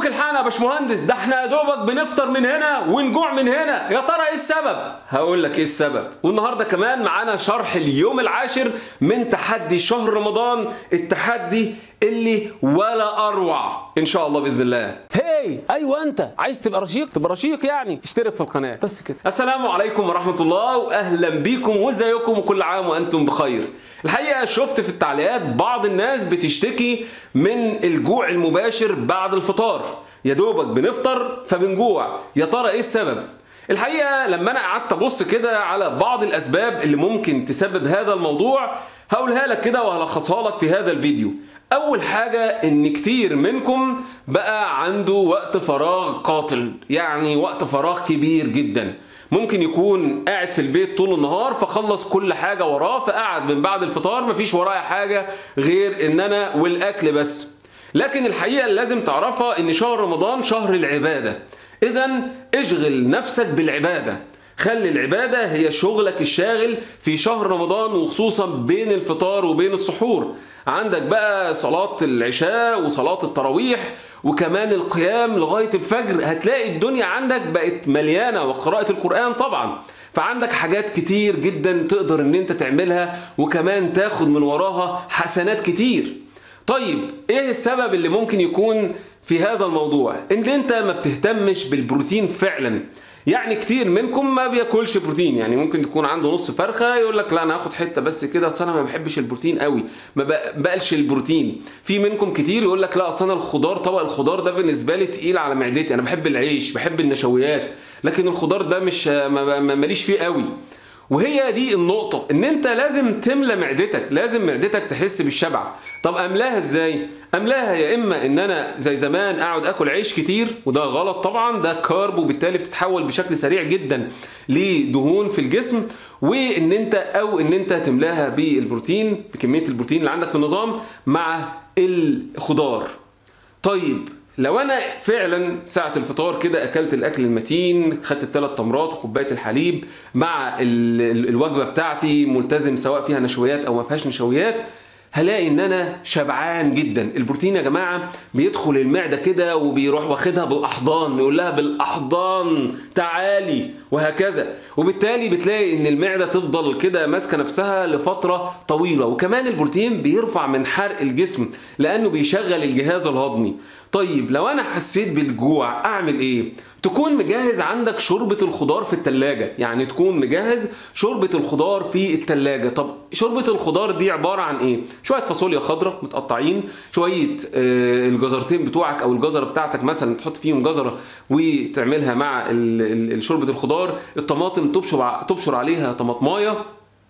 ابوك الحقنا يا باشمهندس ده احنا يا دوبك بنفطر من هنا ونجوع من هنا يا ترى ايه السبب هقول لك ايه السبب والنهارده كمان معانا شرح اليوم العاشر من تحدي شهر رمضان التحدي اللي ولا اروع ان شاء الله باذن الله هي ايوه انت عايز تبقى رشيق تبقى رشيق يعني اشترك في القناه بس كده السلام عليكم ورحمه الله واهلا بيكم وازيكم وكل عام وانتم بخير الحقيقه شفت في التعليقات بعض الناس بتشتكي من الجوع المباشر بعد الفطار يا دوبك بنفطر فبنجوع يا ترى ايه السبب الحقيقه لما انا قعدت ابص كده على بعض الاسباب اللي ممكن تسبب هذا الموضوع هقولها لك كده وهلخصها لك في هذا الفيديو اول حاجه ان كتير منكم بقى عنده وقت فراغ قاتل يعني وقت فراغ كبير جدا ممكن يكون قاعد في البيت طول النهار فخلص كل حاجه وراه فقعد من بعد الفطار مفيش ورايا حاجه غير ان انا والاكل بس لكن الحقيقه اللي لازم تعرفها ان شهر رمضان شهر العباده اذا اشغل نفسك بالعباده خلي العباده هي شغلك الشاغل في شهر رمضان وخصوصا بين الفطار وبين السحور عندك بقى صلاه العشاء وصلاه التراويح وكمان القيام لغايه الفجر هتلاقي الدنيا عندك بقت مليانه وقراءه القران طبعا فعندك حاجات كتير جدا تقدر ان انت تعملها وكمان تاخد من وراها حسنات كتير طيب ايه السبب اللي ممكن يكون في هذا الموضوع ان انت ما بتهتمش بالبروتين فعلا يعني كتير منكم ما بياكلش بروتين يعني ممكن تكون عنده نص فرخه يقول لك لا انا هاخد حته بس كده اصل انا ما بحبش البروتين قوي ما بقلش البروتين في منكم كتير يقول لك لا اصل انا الخضار طبق الخضار ده بالنسبه لي تقيل على معدتي انا بحب العيش بحب النشويات لكن الخضار ده مش ماليش فيه قوي وهي دي النقطة ان انت لازم تملى معدتك لازم معدتك تحس بالشبع طب املاها ازاي املاها يا اما ان انا زي زمان اقعد اكل عيش كتير وده غلط طبعا ده كارب وبالتالي بتتحول بشكل سريع جدا لدهون في الجسم وان انت او ان انت تملاها بالبروتين بكمية البروتين اللي عندك في النظام مع الخضار طيب لو انا فعلا ساعة الفطار كده اكلت الاكل المتين خدت الثلاث تمرات وكوبايه الحليب مع الوجبه بتاعتي ملتزم سواء فيها نشويات او ما فيهاش نشويات هلاقي ان انا شبعان جدا البروتين يا جماعه بيدخل المعده كده وبيروح واخدها بالاحضان يقول لها بالاحضان تعالي وهكذا وبالتالي بتلاقي ان المعده تفضل كده ماسكه نفسها لفتره طويله وكمان البروتين بيرفع من حرق الجسم لانه بيشغل الجهاز الهضمي طيب لو انا حسيت بالجوع اعمل ايه تكون مجهز عندك شوربة الخضار في التلاجة يعني تكون مجهز شوربة الخضار في التلاجة طب شوربة الخضار دي عبارة عن ايه شوية فاصوليا خضراء متقطعين شوية آه الجزرتين بتوعك او الجزرة بتاعتك مثلا تحط فيهم جزرة وتعملها مع شوربة الخضار الطماطم تبشر تبشر عليها طماطمايه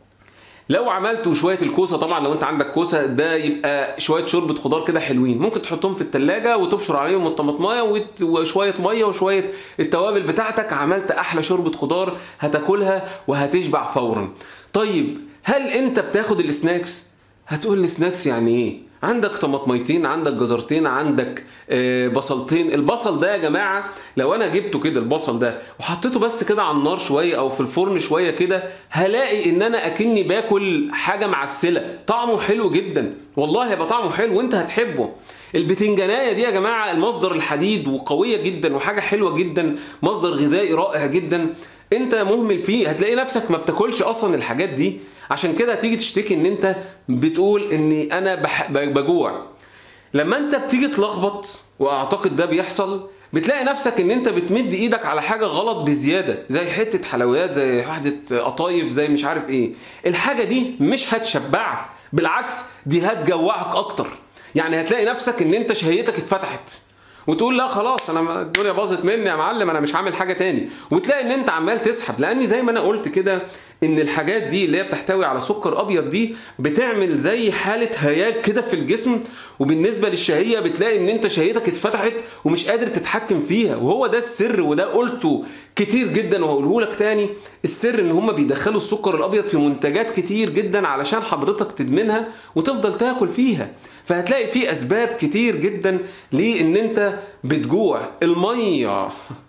لو عملتوا شويه الكوسه طبعا لو انت عندك كوسه ده يبقى شويه شوربه خضار كده حلوين ممكن تحطهم في التلاجة وتبشر عليهم الطماطمايه وشويه ميه وشويه التوابل بتاعتك عملت احلى شوربه خضار هتاكلها وهتشبع فورا طيب هل انت بتاخد السناكس هتقول لي سناكس يعني ايه عندك طماطميتين عندك جزرتين عندك آه بصلتين البصل ده يا جماعه لو انا جبته كده البصل ده وحطيته بس كده على النار شويه او في الفرن شويه كده هلاقي ان انا اكني باكل حاجه معسله طعمه حلو جدا والله هيبقى طعمه حلو وانت هتحبه البتنجانية دي يا جماعة المصدر الحديد وقوية جدا وحاجة حلوة جدا مصدر غذائي رائع جدا انت مهمل فيه هتلاقي نفسك ما بتاكلش اصلا الحاجات دي عشان كده هتيجي تشتكي ان انت بتقول اني انا بح... بجوع لما انت بتيجي تلخبط واعتقد ده بيحصل بتلاقي نفسك ان انت بتمد ايدك على حاجه غلط بزياده زي حته حلويات زي واحده قطايف زي مش عارف ايه الحاجه دي مش هتشبعك بالعكس دي هتجوعك اكتر يعني هتلاقي نفسك ان انت شهيتك اتفتحت وتقول لا خلاص انا الدنيا باظت مني يا معلم انا مش هعمل حاجه تاني وتلاقي ان انت عمال تسحب لان زي ما انا قلت كده ان الحاجات دي اللي هي بتحتوي على سكر ابيض دي بتعمل زي حاله هياج كده في الجسم وبالنسبه للشهيه بتلاقي ان انت شهيتك اتفتحت ومش قادر تتحكم فيها وهو ده السر وده قلته كتير جدا وهقوله لك تاني السر ان هم بيدخلوا السكر الابيض في منتجات كتير جدا علشان حضرتك تدمنها وتفضل تاكل فيها فهتلاقي في اسباب كتير جدا لان انت بتجوع الميه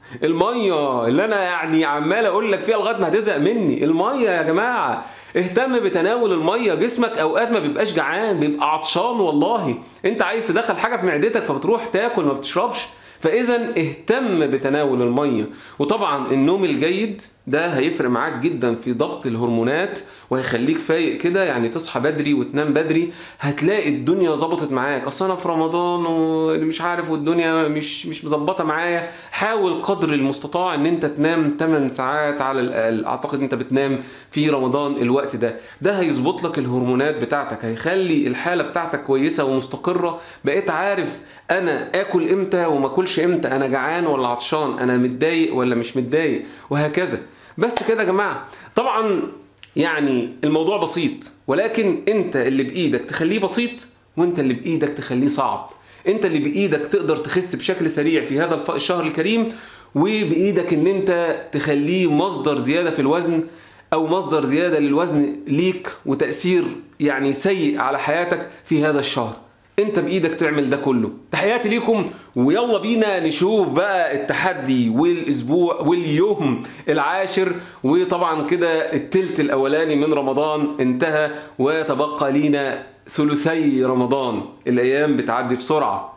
الميه اللي انا يعني عمال اقول لك فيها لغايه ما هتزهق مني الميه يا جماعه اهتم بتناول الميه جسمك اوقات ما بيبقاش جعان بيبقى عطشان والله انت عايز تدخل حاجه في معدتك فبتروح تاكل ما بتشربش فاذا اهتم بتناول الميه وطبعا النوم الجيد ده هيفرق معاك جدا في ضبط الهرمونات وهيخليك فايق كده يعني تصحى بدري وتنام بدري هتلاقي الدنيا ظبطت معاك اصل انا في رمضان ومش عارف والدنيا مش مش مظبطه معايا حاول قدر المستطاع ان انت تنام 8 ساعات على الاقل اعتقد انت بتنام في رمضان الوقت ده ده هيظبط لك الهرمونات بتاعتك هيخلي الحاله بتاعتك كويسه ومستقره بقيت عارف انا اكل امتى وما اكلش امتى انا جعان ولا عطشان انا متضايق ولا مش متضايق وهكذا بس كده يا جماعه طبعا يعني الموضوع بسيط ولكن انت اللي بايدك تخليه بسيط وانت اللي بايدك تخليه صعب انت اللي بايدك تقدر تخس بشكل سريع في هذا الشهر الكريم وبايدك ان انت تخليه مصدر زياده في الوزن او مصدر زياده للوزن ليك وتاثير يعني سيء على حياتك في هذا الشهر انت بايدك تعمل ده كله تحياتي ليكم ويلا بينا نشوف بقى التحدي والاسبوع واليوم العاشر وطبعا كده التلت الاولاني من رمضان انتهى وتبقى لينا ثلثي رمضان الايام بتعدي بسرعه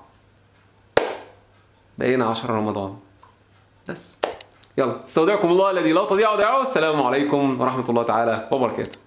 بقينا 10 رمضان بس يلا استودعكم الله الذي لا تضيع ودائعه السلام عليكم ورحمه الله تعالى وبركاته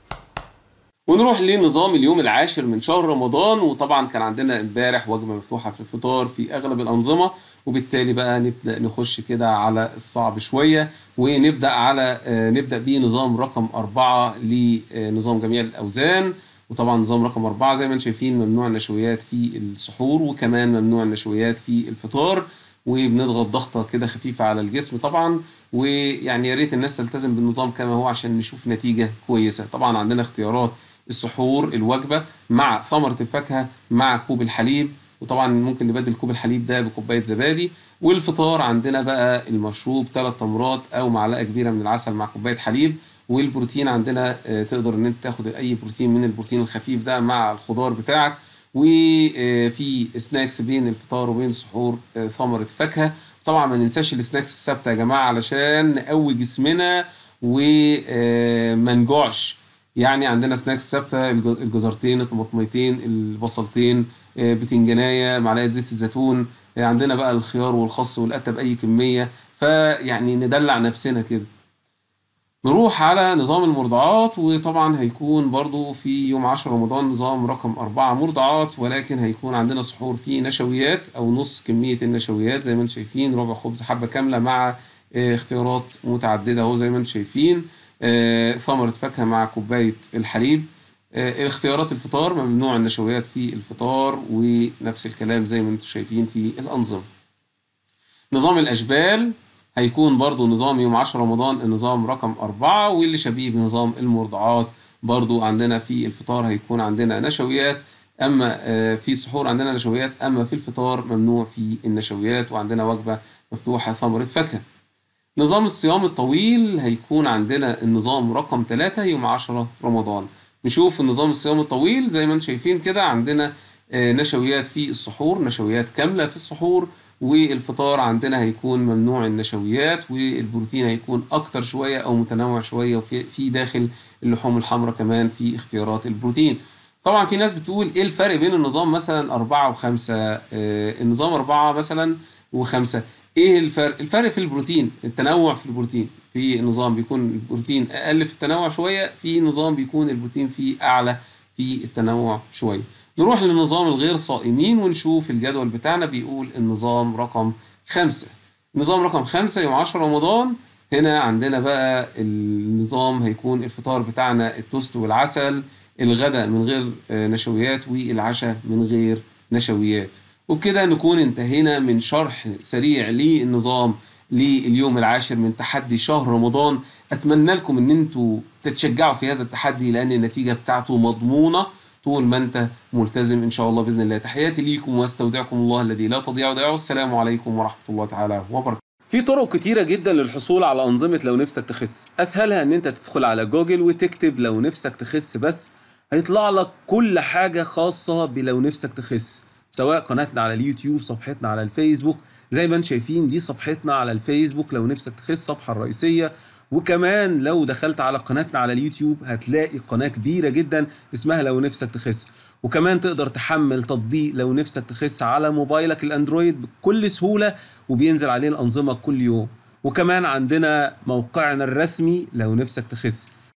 ونروح لنظام اليوم العاشر من شهر رمضان وطبعا كان عندنا امبارح وجبه مفتوحه في الفطار في اغلب الانظمه وبالتالي بقى نبدا نخش كده على الصعب شويه ونبدا على نبدا بنظام رقم أربعة لنظام جميع الاوزان وطبعا نظام رقم أربعة زي ما انتم شايفين ممنوع النشويات في السحور وكمان ممنوع النشويات في الفطار وبنضغط ضغطه كده خفيفه على الجسم طبعا ويعني يا ريت الناس تلتزم بالنظام كما هو عشان نشوف نتيجه كويسه طبعا عندنا اختيارات السحور الوجبه مع ثمره الفاكهه مع كوب الحليب وطبعا ممكن نبدل كوب الحليب ده بكوبايه زبادي والفطار عندنا بقى المشروب ثلاث تمرات او معلقه كبيره من العسل مع كوبايه حليب والبروتين عندنا تقدر ان انت تاخد اي بروتين من البروتين الخفيف ده مع الخضار بتاعك وفي سناكس بين الفطار وبين السحور ثمره فاكهه طبعا ما ننساش السناكس الثابته يا جماعه علشان نقوي جسمنا وما نجوعش يعني عندنا سناكس ثابته الجزرتين الطماطميتين البصلتين بتنجانيه معلقه زيت الزيتون عندنا بقى الخيار والخس والقته باي كميه فيعني ندلع نفسنا كده نروح على نظام المرضعات وطبعا هيكون برضو في يوم 10 رمضان نظام رقم أربعة مرضعات ولكن هيكون عندنا سحور فيه نشويات أو نص كمية النشويات زي ما انتم شايفين ربع خبز حبة كاملة مع اختيارات متعددة اهو زي ما انتم شايفين ثمرة فاكهة مع كوباية الحليب اختيارات الفطار ممنوع النشويات في الفطار ونفس الكلام زي ما انتم شايفين في الأنظمة نظام الأشبال هيكون برضو نظام يوم 10 رمضان النظام رقم أربعة واللي شبيه بنظام المرضعات برضو عندنا في الفطار هيكون عندنا نشويات أما في السحور عندنا نشويات أما في الفطار ممنوع في النشويات وعندنا وجبة مفتوحة ثمرة فاكهة نظام الصيام الطويل هيكون عندنا النظام رقم 3 يوم 10 رمضان نشوف النظام الصيام الطويل زي ما انتم شايفين كده عندنا نشويات في السحور نشويات كاملة في السحور والفطار عندنا هيكون ممنوع النشويات والبروتين هيكون اكتر شويه او متنوع شويه وفي في داخل اللحوم الحمراء كمان في اختيارات البروتين طبعا في ناس بتقول ايه الفرق بين النظام مثلا أربعة وخمسة آه النظام أربعة مثلا وخمسة ايه الفرق الفرق في البروتين التنوع في البروتين في نظام بيكون البروتين اقل في التنوع شويه في نظام بيكون البروتين فيه اعلى في التنوع شويه نروح للنظام الغير صائمين ونشوف الجدول بتاعنا بيقول النظام رقم خمسة نظام رقم خمسة يوم 10 رمضان هنا عندنا بقى النظام هيكون الفطار بتاعنا التوست والعسل الغداء من غير نشويات والعشاء من غير نشويات وبكده نكون انتهينا من شرح سريع للنظام لليوم العاشر من تحدي شهر رمضان اتمنى لكم ان انتوا تتشجعوا في هذا التحدي لان النتيجه بتاعته مضمونه طول ما انت ملتزم ان شاء الله باذن الله تحياتي ليكم واستودعكم الله الذي لا تضيع ودائعه السلام عليكم ورحمه الله تعالى وبركاته في طرق كتيرة جدا للحصول على أنظمة لو نفسك تخس أسهلها أن أنت تدخل على جوجل وتكتب لو نفسك تخس بس هيطلع لك كل حاجة خاصة بلو نفسك تخس سواء قناتنا على اليوتيوب صفحتنا على الفيسبوك زي ما انتم شايفين دي صفحتنا على الفيسبوك لو نفسك تخس الصفحة الرئيسية وكمان لو دخلت على قناتنا على اليوتيوب هتلاقي قناة كبيرة جدا اسمها لو نفسك تخس وكمان تقدر تحمل تطبيق لو نفسك تخس على موبايلك الاندرويد بكل سهولة وبينزل عليه الأنظمة كل يوم وكمان عندنا موقعنا الرسمي لو نفسك تخس